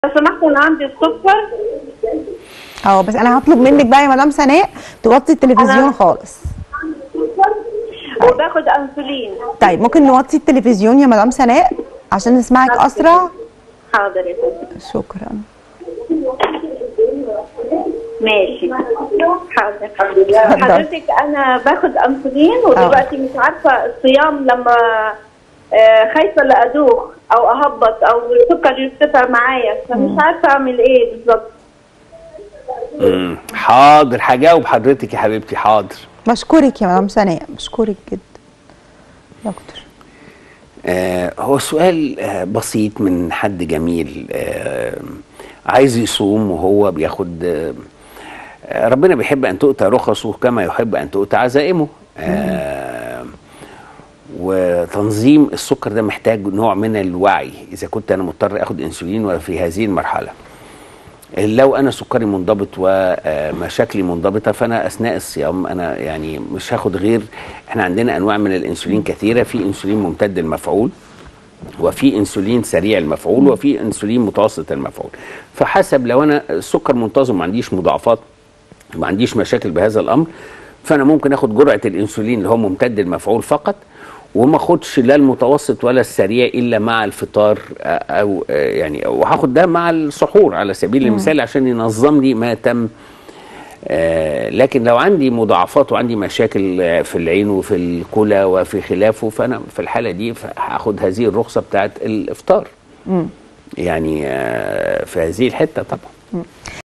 لو سمحت انا عندي السكر اه بس انا هطلب منك بقى يا مدام سناء توطي التلفزيون أنا- خالص وباخد انسولين طيب ممكن نوطي التلفزيون يا مدام سناء عشان نسمعك اسرع حاضر يا فندم شكرا ماشي حاضر حضرتك انا باخد انسولين ودلوقتي مش عارفه الصيام لما آه، خايفه لا ادوخ او اهبط او السكر يرتفع معايا فمش عارفه اعمل ايه بالظبط مم. حاضر هجاوب حضرتك يا حبيبتي حاضر بشكرك يا مدام سناء بشكرك جدا دكتور آه هو سؤال آه بسيط من حد جميل آه عايز يصوم وهو بياخد آه آه، ربنا بيحب ان تؤتى رخصه كما يحب ان تؤتى عزائمه آه وتنظيم السكر ده محتاج نوع من الوعي اذا كنت انا مضطر اخد انسولين وفي هذه المرحله لو انا سكري منضبط ومشاكلي منضبطه فانا اثناء الصيام انا يعني مش هاخد غير احنا عندنا انواع من الانسولين كثيره في انسولين ممتد المفعول وفي انسولين سريع المفعول وفي انسولين متوسط المفعول فحسب لو انا السكر منتظم ما عنديش مضاعفات ما عنديش مشاكل بهذا الامر فانا ممكن اخد جرعه الانسولين اللي هو ممتد المفعول فقط وما اخدش لا المتوسط ولا السريع الا مع الفطار آه، او آه، يعني وهاخد ده مع السحور على سبيل المثال عشان ينظم لي ما تم آه، لكن لو عندي مضاعفات وعندي مشاكل آه، في العين وفي الكلى وفي خلافه فانا في الحاله دي ف- هاخد هذه الرخصه بتاعت الافطار يعني آه، في هذه الحته طبعا